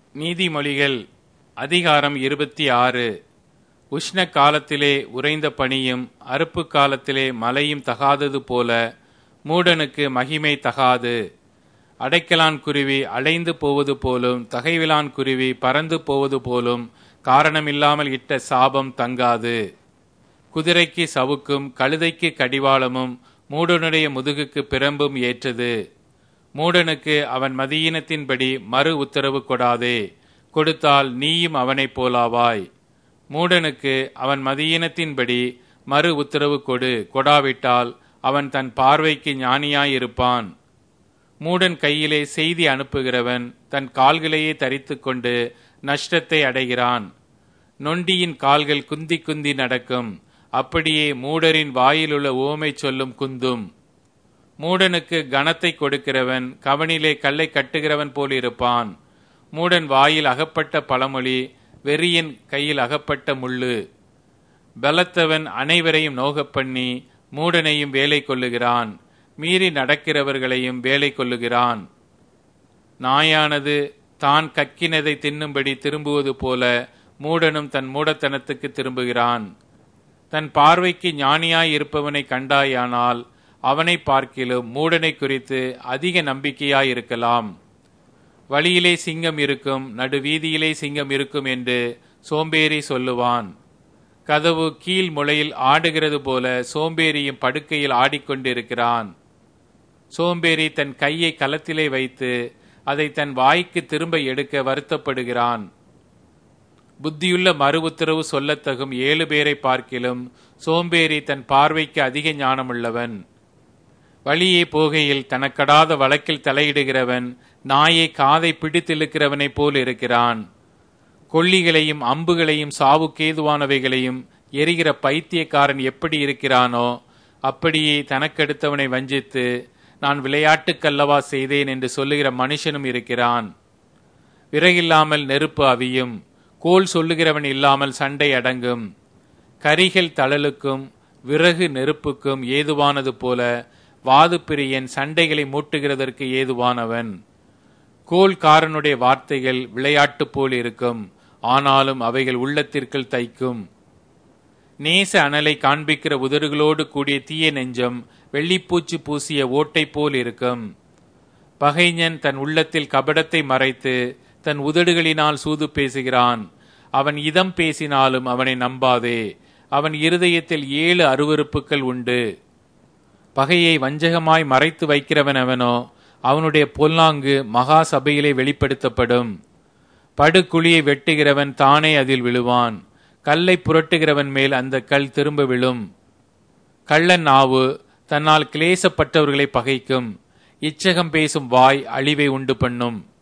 நீதிமொழிகள் அதிகாரம் இருபத்தி ஆறு உஷ்ண காலத்திலே உறைந்த பனியும் அறுப்பு காலத்திலே மழையும் தகாதது போல மூடனுக்கு மகிமை தகாது அடைக்கலான் குருவி அடைந்து போவது போலும் தகைவிலான் குருவி பறந்து போவது போலும் காரணமில்லாமல் இட்ட சாபம் தங்காது குதிரைக்கு சவுக்கும் கழுதைக்கு கடிவாளமும் மூடனுடைய முதுகுக்கு பிரம்பும் ஏற்றது மூடனுக்கு அவன் மதியினத்தின்படி மறு உத்தரவு கொடாதே கொடுத்தால் நீயும் அவனைப் போலாவாய் மூடனுக்கு அவன் மதியினத்தின்படி மறு உத்தரவு கொடு கொடாவிட்டால் அவன் தன் பார்வைக்கு ஞானியாயிருப்பான் மூடன் கையிலே செய்தி அனுப்புகிறவன் தன் கால்களையே தரித்துக் கொண்டு நஷ்டத்தை அடைகிறான் நொண்டியின் கால்கள் குந்தி குந்தி நடக்கும் அப்படியே மூடரின் வாயிலுள்ள ஓமை சொல்லும் குந்தும் மூடனுக்கு கனத்தை கொடுக்கிறவன் கவனிலே கல்லை கட்டுகிறவன் போல் இருப்பான் மூடன் வாயில் அகப்பட்ட பழமொழி வெறியன் கையில் அகப்பட்ட முள்ளு பலத்தவன் அனைவரையும் நோகப் பண்ணி மூடனையும் வேலை கொள்ளுகிறான் மீறி நடக்கிறவர்களையும் வேலை கொள்ளுகிறான் நாயானது தான் கக்கினதை தின்னும்படி திரும்புவது போல மூடனும் தன் மூடத்தனத்துக்கு திரும்புகிறான் தன் பார்வைக்கு ஞானியாய் இருப்பவனை கண்டாயானால் அவனை பார்க்கிலும் மூடனை குறித்து அதிக நம்பிக்கையாய் இருக்கலாம் வழியிலே சிங்கம் இருக்கும் நடுவீதியிலே சிங்கம் இருக்கும் என்று சோம்பேறி சொல்லுவான் கதவு கீழ் முளையில் ஆடுகிறது போல சோம்பேறியும் படுக்கையில் ஆடிக்கொண்டிருக்கிறான் சோம்பேறி தன் கையை களத்திலே வைத்து அதை தன் வாய்க்கு திரும்ப எடுக்க வருத்தப்படுகிறான் புத்தியுள்ள மறு உத்தரவு சொல்லத்தகும் ஏழு பேரை பார்க்கிலும் சோம்பேறி தன் பார்வைக்கு அதிக ஞானமுள்ளவன் வழியே போகையில் தனக்கடாத வழக்கில் தலையிடுகிறவன் நாயை காதை பிடித்திழுக்கிறவனைப் போல் இருக்கிறான் கொல்லிகளையும் அம்புகளையும் சாவுக்கேதுவானவைகளையும் எரிகிற பைத்தியக்காரன் எப்படி இருக்கிறானோ அப்படியே தனக்கெடுத்தவனை வஞ்சித்து நான் விளையாட்டுக்கல்லவா செய்தேன் என்று சொல்லுகிற மனுஷனும் இருக்கிறான் விறகில்லாமல் நெருப்பு அவியும் கோல் சொல்லுகிறவன் இல்லாமல் சண்டை அடங்கும் கரிகள் தழலுக்கும் விறகு நெருப்புக்கும் ஏதுவானது போல வாது பிரியன் சண்டைகளை மூட்டுகிறதற்கு ஏதுவானவன் கோல்காரனுடைய வார்த்தைகள் விளையாட்டு போல் இருக்கும் ஆனாலும் அவைகள் உள்ளத்திற்குள் தைக்கும் நேச அனலை காண்பிக்கிற உதடுகளோடு கூடிய தீய நெஞ்சம் வெள்ளிப்பூச்சி பூசிய ஓட்டை போல் இருக்கும் பகைஞன் தன் உள்ளத்தில் கபடத்தை மறைத்து தன் உதடுகளினால் சூது பேசுகிறான் அவன் இதம் பேசினாலும் அவனை நம்பாதே அவன் இருதயத்தில் ஏழு அருவறுப்புகள் உண்டு பகையை வஞ்சகமாய் மறைத்து வைக்கிறவன் அவனோ அவனுடைய பொல்லாங்கு மகா சபையிலே வெளிப்படுத்தப்படும் படுகுழியை வெட்டுகிறவன் தானே அதில் விழுவான் கல்லை புரட்டுகிறவன் மேல் அந்த கல் திரும்ப விழும் கள்ளன் நாவு தன்னால் கிளேசப்பட்டவர்களை பகைக்கும் இச்சகம் பேசும் வாய் அழிவை உண்டு பண்ணும்